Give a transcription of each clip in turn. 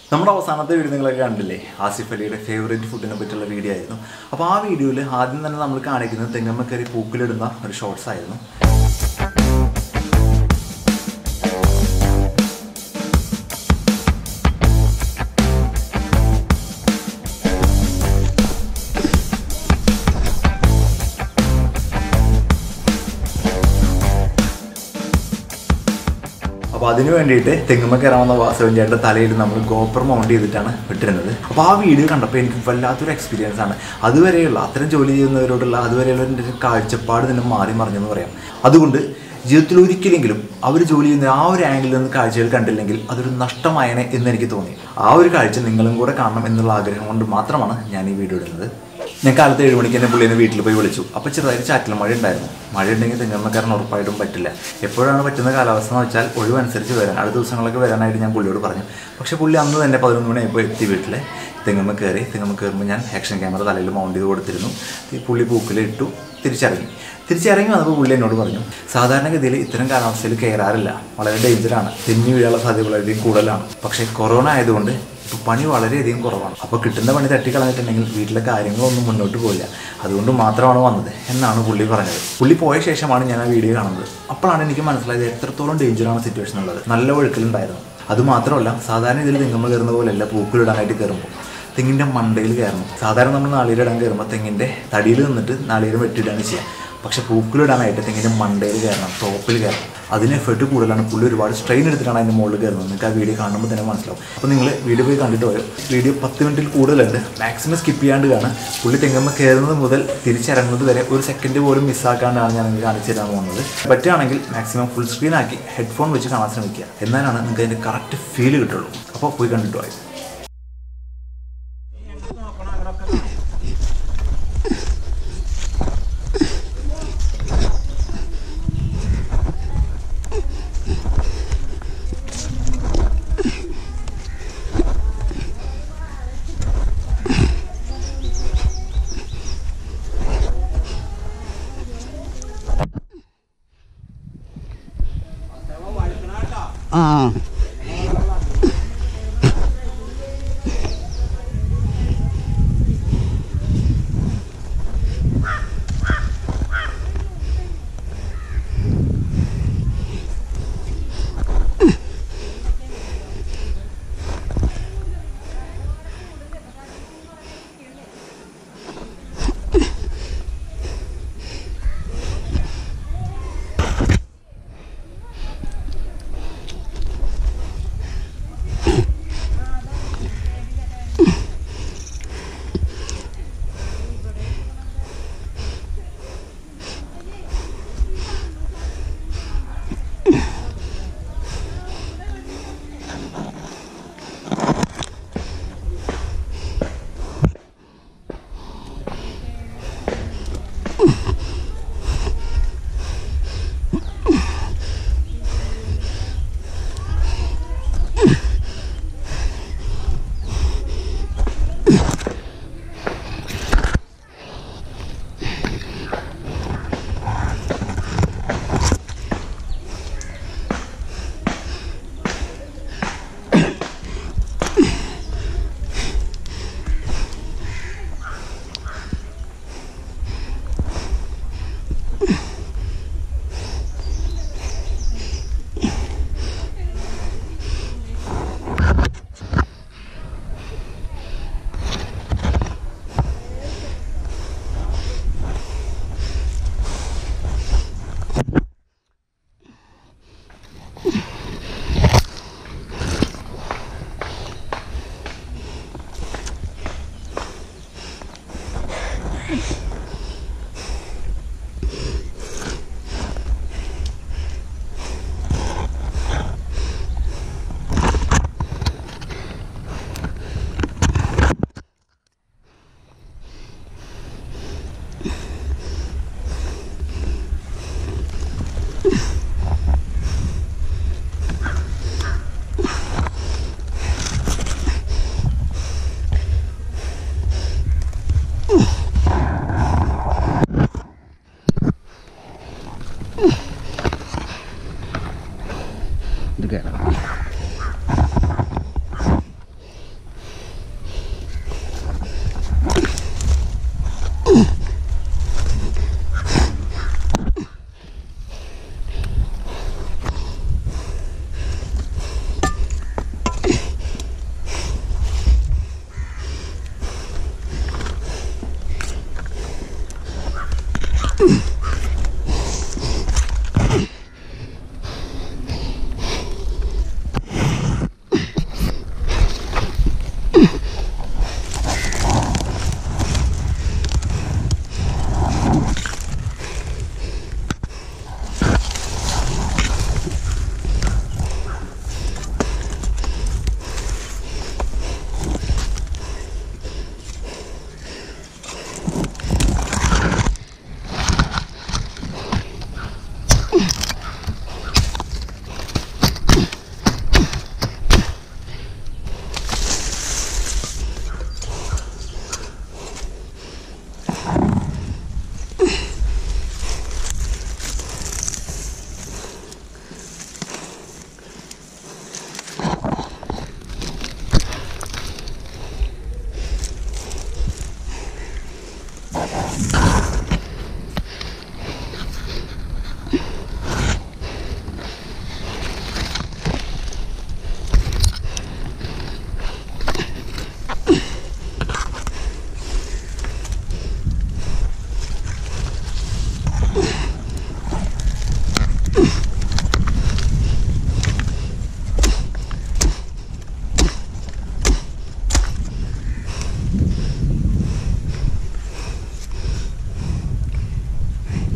നമ്മുടെ അവസാനത്തെ വീഡിയോ നിങ്ങളൊക്കെ കണ്ടില്ലേ ആസിഫ് അലിയുടെ ഫേവറേറ്റ് ഫുഡിനെ പറ്റിയുള്ള വീഡിയോ ആയിരുന്നു അപ്പോൾ ആ വീഡിയോയിൽ ആദ്യം തന്നെ നമ്മൾ കാണിക്കുന്നത് തെങ്ങമ്മക്കറി പൂക്കിലിടുന്ന ഒരു ഷോർട്സ് ആയിരുന്നു അപ്പോൾ അതിന് വേണ്ടിയിട്ട് തെങ്ങുമ്മ കയറാവുന്ന വാസവൻ ചേട്ടൻ്റെ തലയിൽ നമ്മൾ ഗോപ്പർ മൗണ്ട് ചെയ്തിട്ടാണ് വിട്ടിരുന്നത് അപ്പോൾ ആ വീഡിയോ കണ്ടപ്പോൾ എനിക്ക് വല്ലാത്തൊരു എക്സ്പീരിയൻസ് ആണ് അതുവരെയുള്ള അത്തരം ജോലി ചെയ്യുന്നവരോടുള്ള അതുവരെയുള്ള എൻ്റെ ഒരു കാഴ്ചപ്പാട് തന്നെ മാറി മറിഞ്ഞെന്ന് പറയാം അതുകൊണ്ട് ജീവിതത്തിൽ ഒരിക്കലെങ്കിലും അവർ ജോലി ചെയ്യുന്ന ആ ഒരു ആംഗിളിൽ നിന്ന് കാഴ്ചകൾ കണ്ടില്ലെങ്കിൽ അതൊരു നഷ്ടമായനെ എന്ന് എനിക്ക് തോന്നി ആ ഒരു കാഴ്ച നിങ്ങളും കൂടെ കാണണം എന്നുള്ള ആഗ്രഹം കൊണ്ട് മാത്രമാണ് ഞാൻ ഈ വീഡിയോ ഇടുന്നത് ഞാൻ കാലത്ത് ഏഴ് മണിക്ക് എന്നെ പുള്ളിനെ വീട്ടിൽ പോയി വിളിച്ചു അപ്പോൾ ചെറുതായിട്ട് ചാറ്റിൽ മഴ ഉണ്ടായിരുന്നു മഴ ഉണ്ടെങ്കിൽ തെങ്ങമ്മക്കാരൻ ഉറപ്പായിട്ടും പറ്റില്ല എപ്പോഴാണ് പറ്റുന്ന കാലാവസ്ഥ എന്ന് വെച്ചാൽ ഒഴിവനുസരിച്ച് വരാൻ അടുത്ത ദിവസങ്ങളൊക്കെ വരാനായിട്ട് ഞാൻ പുള്ളിയോട് പറഞ്ഞു പക്ഷേ പുള്ളി അന്ന് തന്നെ പതിനൊന്ന് മണിയായപ്പോൾ എത്തി വീട്ടിൽ തെങ്ങമ്മ കയറി തെങ്ങമ്മ കയറുമ്പോൾ ഞാൻ ആക്ഷൻ ക്യാമറ തലയിൽ മൗണ്ട് ചെയ്ത് കൊടുത്തിരുന്നു ഈ പുള്ളി പൂക്കിലിട്ടു തിരിച്ചിറങ്ങി തിരിച്ചിറങ്ങി വന്നപ്പോൾ പുള്ളി എന്നോട് പറഞ്ഞു സാധാരണഗതിയിൽ ഇത്തരം കാലാവസ്ഥയിൽ കയറാറില്ല വളരെ ഡേഞ്ചറാണ് തെന്നി വീഴാനുള്ള സാധ്യത വളരെയധികം കൂടുതലാണ് പക്ഷേ കൊറോണ ആയതുകൊണ്ട് ഇപ്പോൾ പണി വളരെയധികം കുറവാണ് അപ്പോൾ കിട്ടുന്ന പണി തട്ടിക്കളഞ്ഞിട്ടുണ്ടെങ്കിൽ വീട്ടിലെ കാര്യങ്ങളൊന്നും മുന്നോട്ട് പോയില്ല അതുകൊണ്ട് മാത്രമാണ് വന്നത് എന്നാണ് പുള്ളി പറഞ്ഞത് പുള്ളി പോയ ശേഷമാണ് ഞാൻ ആ വീഡിയോ കാണുന്നത് അപ്പോഴാണ് എനിക്ക് മനസ്സിലായത് എത്രത്തോളം ഡേഞ്ചറാണ് സിറ്റുവേഷൻ ഉള്ളത് നല്ല ഒഴുക്കലുണ്ടായിരുന്നു അതുമാത്രമല്ല സാധാരണ ഇതിൽ തെങ്ങുമ്പോൾ കയറുന്ന പോലെയല്ല പൂക്കളിടാനായിട്ട് കയറുമ്പോൾ തെങ്ങിൻ്റെ മണ്ടയിൽ കയറണം സാധാരണ നമ്മൾ നാളികേരം കയറുമ്പോൾ തെങ്ങിൻ്റെ തടിയിൽ നിന്നിട്ട് നാളികേരം വെട്ടിയിടാണ് ചെയ്യുക പക്ഷെ പൂക്കളിടാനായിട്ട് തെങ്ങിൻ്റെ മണ്ടയിൽ കയറണം ടോപ്പിൽ കയറണം അതിന് എഫേർട്ട് കൂടുതലാണ് പുള്ളി ഒരുപാട് സ്ട്രെയിൻ എടുത്തിട്ടാണ് അതിൻ്റെ മുകളിൽ കയറുന്നത് നിങ്ങൾക്ക് ആ വീഡിയോ കാണുമ്പോൾ തന്നെ മനസ്സിലാവും അപ്പോൾ നിങ്ങൾ വീഡിയോ പോയി കണ്ടിട്ട് പോയോ വീഡിയോ പത്ത് മിനിറ്റിൽ കൂടുതലുണ്ട് മാക്സിമം സ്കിപ്പ് ചെയ്യാണ്ട് കാണാം പുള്ളി തെങ്ങമ്മ കയറുന്നത് മുതൽ തിരിച്ചിറങ്ങുന്നത് വരെ ഒരു സെക്കൻഡ് പോലും മിസ്സാക്കാണ്ടാണ് ഞാൻ നിങ്ങൾക്ക് കാണിച്ചു തരാൻ പോകുന്നത് പറ്റുകയാണെങ്കിൽ മാക്സിമം ഫുൾ സ്ക്രീൻ ആക്കി ഹെഡ്ഫോൺ വെച്ച് കാണാൻ ശ്രമിക്കുക എന്നാലാണ് നിങ്ങൾക്ക് അതിൻ്റെ കറക്റ്റ് ഫീൽ കിട്ടുള്ളൂ അപ്പോൾ പോയി കണ്ടിട്ട് പോയി ആ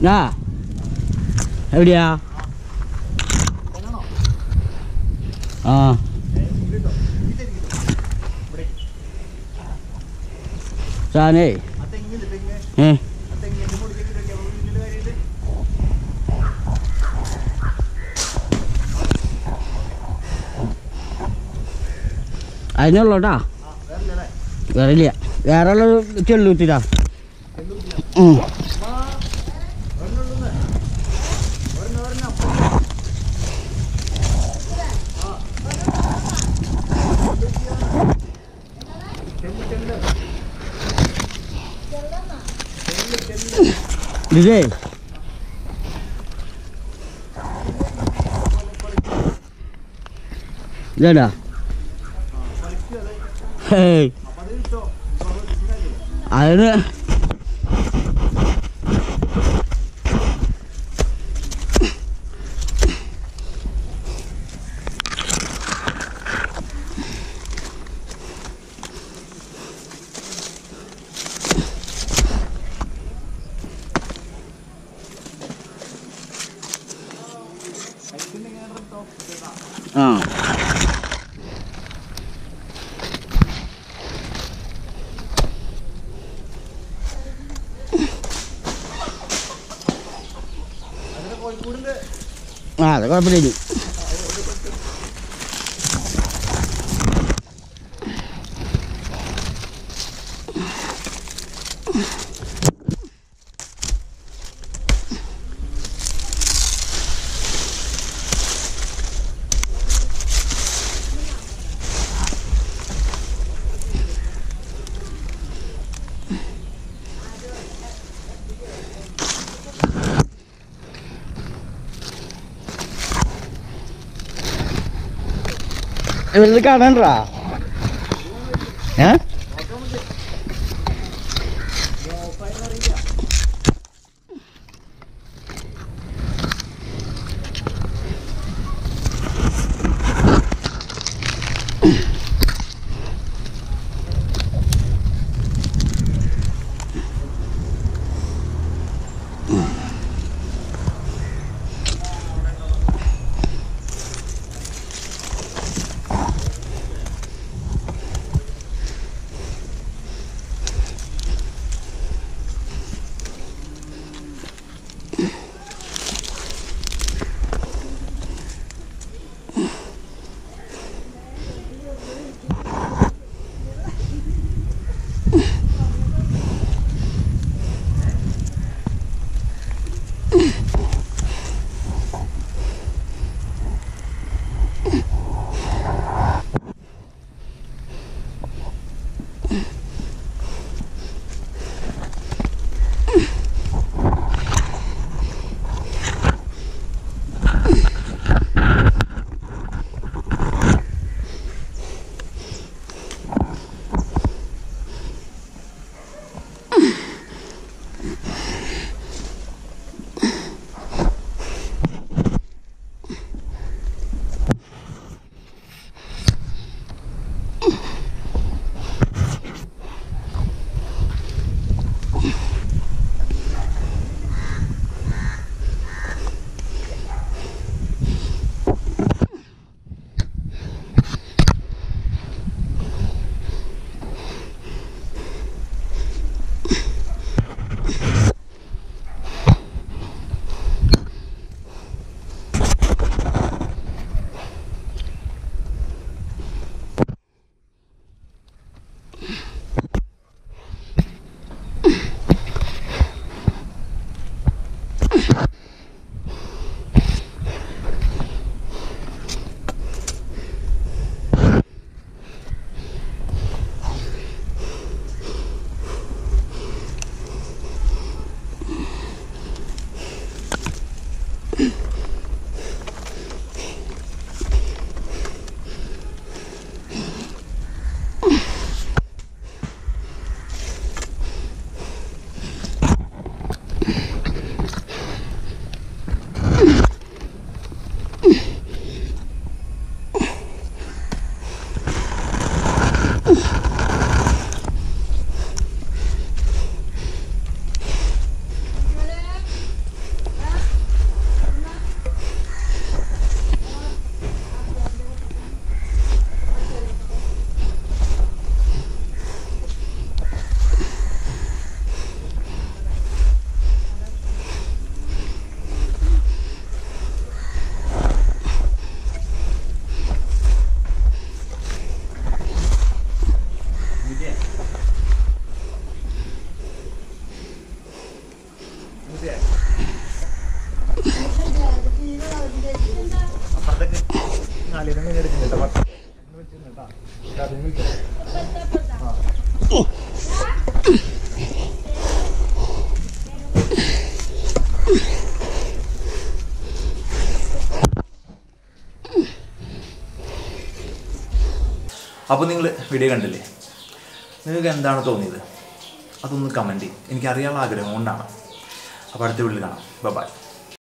ആ എവിടെയാ ആ സാനേ ഏ അതിനുള്ളൂട്ടാ വേറെ ഇല്ല വേറെ ഉള്ള ചെള്ളുത്തിട്ടാ ഉം ഇതേ ഇതാടാ ഹേയ് അതിന് ആ ആ അത് കുഴപ്പമില്ല ഇനി. ഇവരിത് കാണണ്ടാ ഏ തലേന്ന് നിങ്ങൾ എടുക്കുന്നുണ്ട് കേട്ടോ. ഇന്ന് വെച്ചിരുന്നു കേട്ടോ. തലേന്ന് വെച്ചിരുന്നു. അപ്പോൾ നിങ്ങൾ വീഡിയോ കണ്ടില്ലേ നിങ്ങൾക്ക് എന്താണ് തോന്നിയത് അതൊന്ന് കമൻറ്റ് ചെയ്യും എനിക്കറിയാനുള്ള ആഗ്രഹം കൊണ്ടാണ് അപ്പോൾ അടുത്ത വീട്ടിൽ കാണാം ബൈ